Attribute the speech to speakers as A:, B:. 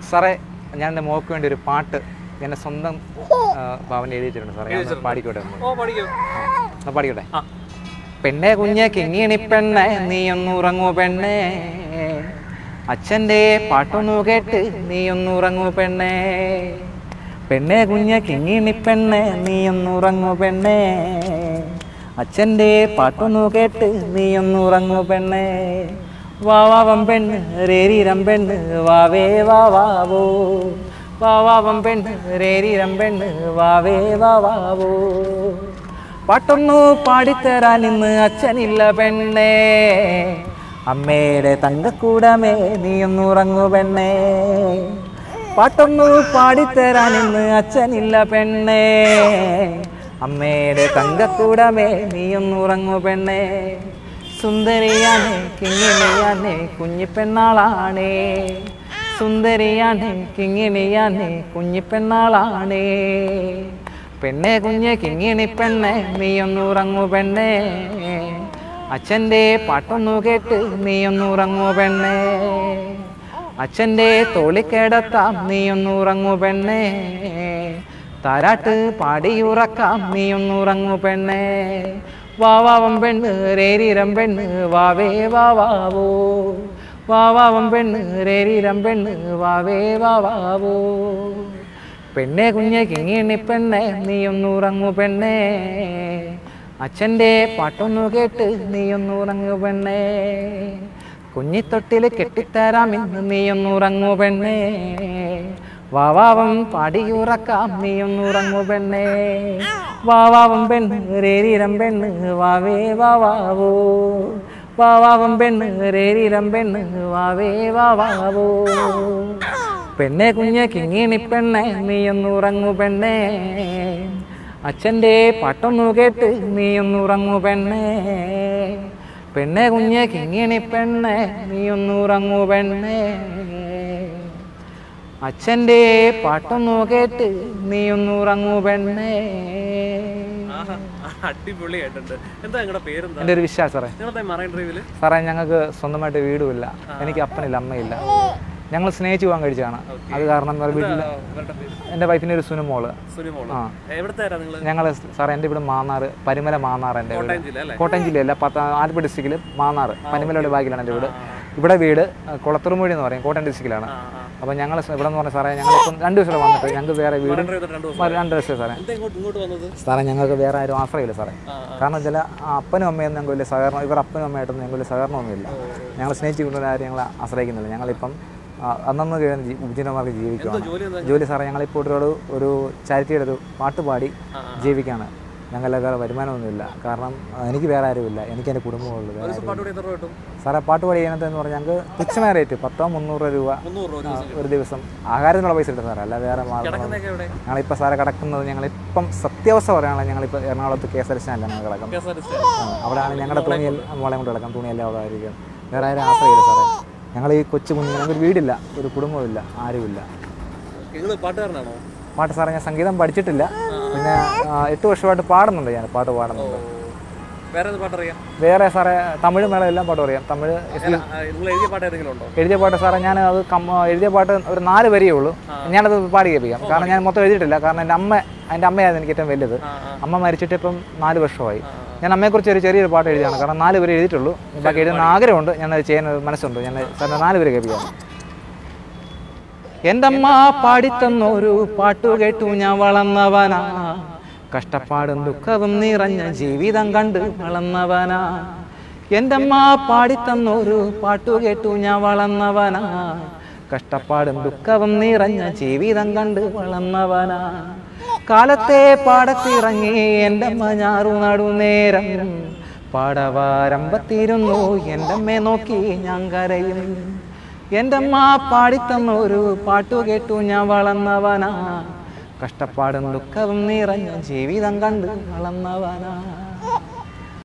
A: സാറേ ഞാൻ എൻ്റെ മോക്ക് വേണ്ടി ഒരു പാട്ട് എൻ്റെ സ്വന്തം ആ, ഭാവന എഴുതിയിട്ടുണ്ട് സാറേ ഞാൻ ഒന്ന് പാടിക്കോട്ടെ ഒന്ന്.
B: ഓ പഠിക്കോ
A: ഒന്ന് പാടിക്കോട്ടെ
B: ആ.
A: പെണ്ണെ കുഞ്ഞെ കിങ്ങിണി പെണ്ണെ നീ ഒന്ന് ഉറങ്ങൂ പെണ്ണെ അച്ഛൻ്റെ പാട്ടൊന്നു കേട്ട് നീ ഒന്ന് ഉറങ്ങൂ പെണ്ണെ പെണ്ണെ കുഞ്ഞെ കിങ്ങിണി പെണ്ണെ നീ ഒന്ന് ഉറങ്ങൂ പെണ്ണെ അച്ഛൻ്റെ പാട്ടൊന്നു കേട്ട് നീ ഒന്ന് ഉറങ്ങൂ പെണ്ണെ വാവാവം പെണ്ണ് രേരീരം പെണ്ണ് വാവേ വാവാവോ വാവാവം പെണ്ണ് രേരീരം പെണ്ണ് വാവേ വാവാവോ പാട്ടൊന്നു പാടിത്തരാൻ ഇന്ന് അച്ഛനില്ല പെണ്ണേ അമ്മയുടെ തങ്കക്കൂടമേ നീ ഒന്ന് ഉറങ്ങു പെണ്ണേ പാട്ടൊന്നു പാടിത്തരാൻ ഇന്ന് അച്ഛനില്ല പെണ്ണേ അമ്മയുടെ തങ്കക്കൂടമേ നീ ഒന്ന് ഉറങ്ങു പെണ്ണേ സുന്ദരിയാണേ കിങ്ങിണിയാണേ കുഞ്ഞിപ്പെണ്ണാളാണേ സുന്ദരിയാണേ കിങ്ങിണിയാണേ കുഞ്ഞിപ്പെണ്ണാളാണേ പെണ്ണെ കുഞ്ഞെ കിങ്ങിണി പെണ്ണെ നീ ഒന്ന് ഉറങ്ങു പെണ്ണെ അച്ഛൻ്റെ പാട്ടൊന്നു കേട്ട് നീ ഒന്ന് ഉറങ്ങു പെണ്ണെ അച്ഛൻ്റെ തോളിക്കേടത്താം നീ ഒന്ന് ഉറങ്ങു പെണ്ണെ താരാട്ട് പാടിയുറക്കാം നീ ഒന്ന് ഉറങ്ങു പെണ്ണെ വാവാവം പെണ്ണ് രേരീരം പെണ്ണ് വാവേ വാവാവോ വാവാവം പെണ്ണ് രേരീരം പെണ്ണ് വാവേ വാവാവോ പെണ്ണെ കുഞ്ഞെ കിങ്ങിണി പെണ്ണെ നീ ഒന്ന് ഉറങ്ങു പെണ്ണെ അച്ഛൻ്റെ പാട്ടൊന്നു കേട്ട് നീ ഒന്ന് ഉറങ്ങു പെണ്ണെ കുഞ്ഞിത്തൊട്ടിൽ കെട്ടിത്തരാം ഇന്ന് നീ ഒന്ന് ഉറങ്ങു പെണ്ണെ വാവാവം പാടിയുറക്കാം നീ ഒന്ന് ഉറങ്ങു പെണ്ണെ വാവാവം പെണ്ണ് രേരീരം പെണ്ണ് വാവേ വാവാവോ വാവാവം പെണ്ണ് രേരീരം പെണ്ണ് വാവേ വാവാവോ പെണ്ണെ കുഞ്ഞെ കിങ്ങിണി പെണ്ണെ നീ ഒന്ന് ഉറങ്ങു പെണ്ണെ അച്ഛൻ്റെ പാട്ടൊന്നു കേട്ട് നീ ഒന്ന് ഉറങ്ങു പെണ്ണെ പെണ്ണെ കുഞ്ഞെ കിങ്ങിണി പെണ്ണെ നീ ഒന്ന് ഉറങ്ങു പെണ്ണെ അച്ഛൻ്റെ പാട്ടൊന്നു കേട്ട് നീ ഒന്ന് ഉറങ്ങു പെണ്ണെ
B: ആഹാ, അടിപൊളിയായിട്ടുണ്ട് എന്താ നിങ്ങളുടെ പേരെന്താ
A: എൻ്റെ ഒരു വിശ്വാസം സാറേ
B: നിങ്ങളത്തെ മറൈൻ ഡ്രൈവില്
A: സാറേ ഞങ്ങൾക്ക് സ്വന്തമായിട്ട് വീടുമില്ല എനിക്ക് അപ്പനില്ല അമ്മയില്ല ഞങ്ങൾ സ്നേഹിച്ച് പോകാൻ കഴിച്ചതാണ് അത് കാരണം വേറെ വീട്ടിൽ
B: ഇവരുടെ പേര്
A: എൻ്റെ വൈഫിൻ്റെ ഒരു സുനുമോള്
B: സുനിമോള്
A: ആ.
B: എവിടുത്തെ ആരാ നിങ്ങള്
A: ഞങ്ങൾ സാറേ എൻ്റെ ഇവിടെ മാന്നാറ് പരുമല മാന്നാറ് എൻ്റെ വീട്
B: കോട്ടയം ജില്ല അല്ലേ
A: കോട്ടയം ജില്ലയല്ല പത്ത ആലപ്പുഴ ഡിസ്ട്രിക്റ്റിൽ മാന്നാറ് പനിമലയുടെ ബാഗിലാണ് എൻ്റെ വീട് ഇവിടെ വീട് കുളത്തുറുമൊഴി എന്ന് പറയും കോട്ടയം ഡിസ്ട്രിക്റ്റിലാണ്
B: ആ, ആ.
A: അപ്പോൾ ഞങ്ങൾ ഇവിടെ എന്ന് പറഞ്ഞ സാറേ ഞങ്ങളിപ്പം രണ്ട് ദിവസം ഇവിടെ വന്നിട്ട് ഞങ്ങൾക്ക് വേറെ വീട്
B: മറൈൻ ഡ്രൈവ് രണ്ട് ദിവസം
A: രണ്ട് ദിവസം സാറേ
B: എന്താ ഇങ്ങോട്ട് ഇങ്ങോട്ട് വന്നത്
A: സാറേ ഞങ്ങൾക്ക് വേറെ ആരും ആശ്രയമില്ല സാറേ
B: ആ, ആ.
A: കാരണം വെച്ചാൽ അപ്പനും അമ്മയും ഞങ്ങൾക്ക് വലിയ സഹകരണം ഇവർ അപ്പനും അമ്മയായിട്ടൊന്നും ഞങ്ങൾക്ക് വലിയ സഹകരണമൊന്നുമില്ല ഞങ്ങൾ സ്നേഹിച്ച് കൊണ്ടുവരുന്ന ആരും ഞങ്ങൾ ആശ്രയിക്കുന്നില്ല ഞങ്ങളിപ്പം ആ, അന്നന്ന് കഴിയുന്ന ജീ- ഉപജീവനമാർഗ്ഗം ജീവിക്കുകയാണ്
B: ജോലി എന്താ
A: ജോലി സാറേ ഞങ്ങളിപ്പോൾ ഒരു ഒരു ചാരിറ്റിയുടെ ഒരു പാട്ട് പാടി
B: ആ, ആ.
A: ജീവിക്കുകയാണ് ഞങ്ങളുടെ വേറെ വരുമാനമൊന്നുമില്ല കാരണം ആ, എനിക്ക് വേറെ ആരുമില്ല എനിക്ക് എൻ്റെ കുടുംബമുള്ളൂ വേറെ ആരും
B: പാട്ടുകൂടി എത്ര രൂപ കിട്ടും
A: സാറേ പാട്ട് പാടി ചെയ്യുന്നത് എന്ന് പറഞ്ഞാൽ ഞങ്ങൾക്ക് തുച്ഛമായ റേറ്റ് പത്തോ മുന്നൂറ് രൂപ
B: മുന്നൂറ് രൂപ ഒരു
A: ആ,
B: ദിവസം
A: ഒരു ദിവസം ആഹാരത്തിനുള്ള പൈസ കിട്ടും സാറേ അല്ല വേറെ മാർഗ്ഗം
B: കിടക്കുന്നതൊക്കെ എവിടെ
A: ഞങ്ങളിപ്പോൾ സാറെ കിടക്കുന്നത് ഞങ്ങളിപ്പം സത്യാവസ്ഥ പറയുകയാണെങ്കിൽ ഞങ്ങളിപ്പോൾ എറണാകുളത്ത് കെ എസ് ആർ സ്റ്റാൻഡിലാണ് ഞങ്ങൾ കിടക്കുന്നത്
B: K S R T C
A: ആ, അവിടെയാണ് ഞങ്ങളുടെ തുണിയെല്ലാം മോളെ കൊണ്ട് കിടക്കാം തുണിയെല്ലാം അവിടെ ആയിരിക്കും വേറെ ആരും ആശ്രയില്ല സാറേ ഞങ്ങൾ ഈ കൊച്ചു കുഞ്ഞു ഞങ്ങൾക്ക് ഒരു വീടില്ല ഒരു കുടുംബമില്ല ആരുമില്ല
B: നിങ്ങൾ പാട്ടുകാരനാണോ
A: പാട്ട് സാറേ ഞാൻ സംഗീതം പഠിച്ചിട്ടില്ല പിന്നെ ആ, എട്ട് വർഷമായിട്ട് പാടുന്നുണ്ട് ഞാൻ പാട്ട് പാടുന്നുണ്ട്
B: വേറെ ഏത് പാട്ടറിയാം
A: വേറെ സാറേ തമിഴ് മേള എല്ലാം പാട്ടും അറിയാം തമിഴ്
B: അല്ല, ആ, നിങ്ങൾ എഴുതിയ പാട്ട് ഏതെങ്കിലും ഉണ്ടോ
A: എഴുതിയ പാട്ട് സാറേ ഞാൻ അത് കം- എഴുതിയ പാട്ട് ഒരു നാല് വരിയേ ഉള്ളൂ ഞാനത് പാടി കേൾപ്പിക്കാം കാരണം ഞാൻ മൊത്തം എഴുതിയിട്ടില്ല കാരണം എൻ്റെ അമ്മ എൻ്റെ അമ്മയായിരുന്നു എനിക്ക് ഏറ്റവും വലുത്
B: ആ, ആ.
A: അമ്മ മരിച്ചിട്ട് ഇപ്പം നാല് വർഷമായി ഞാൻ അമ്മയെക്കുറിച്ച് ഒരു ചെറിയൊരു പാട്ട് എഴുതിയാണ് കാരണം നാല് പേര് എഴുതിയിട്ടുള്ളൂ ബാക്കി എഴുതുന്ന ആഗ്രഹമുണ്ട് ഞാൻ അത് ചെയ്യാൻ ഒരു മനസ്സുണ്ട് ഞാൻ സാറിന് നാല് പേര് കേൾപ്പിക്കാം എൻ്റെ അമ്മ പാടിത്തന്നൊരു പാട്ടു കേട്ടു ഞാൻ വളർന്നവനാ കഷ്ടപ്പാടും ദുഃഖവും നിറഞ്ഞ ജീവിതം കണ്ട് വളർന്നവനാ എൻ്റെ അമ്മ പാടിത്തന്നൊരു പാട്ടു കേട്ടു ഞാൻ വളർന്നവനാ കഷ്ടപ്പാടും ദുഃഖവും നിറഞ്ഞ ജീവിതം കണ്ട് വളർന്നവനാ കാലത്തെ പാടത്തിറങ്ങി എൻ്റെ അമ്മ ഞാറു നടുനേരം പാടവാരമ്പത്തിരുന്നു എൻ്റെ അമ്മയെ നോക്കി ഞാൻ കരയും എൻ്റെ അമ്മ പാടിത്തന്ന ഒരു പാട്ടു കേട്ടു ഞാൻ വളർന്നവനാ കഷ്ടപ്പാടും ദുഃഖവും നിറഞ്ഞ ജീവിതം കണ്ട് വളർന്നവനാ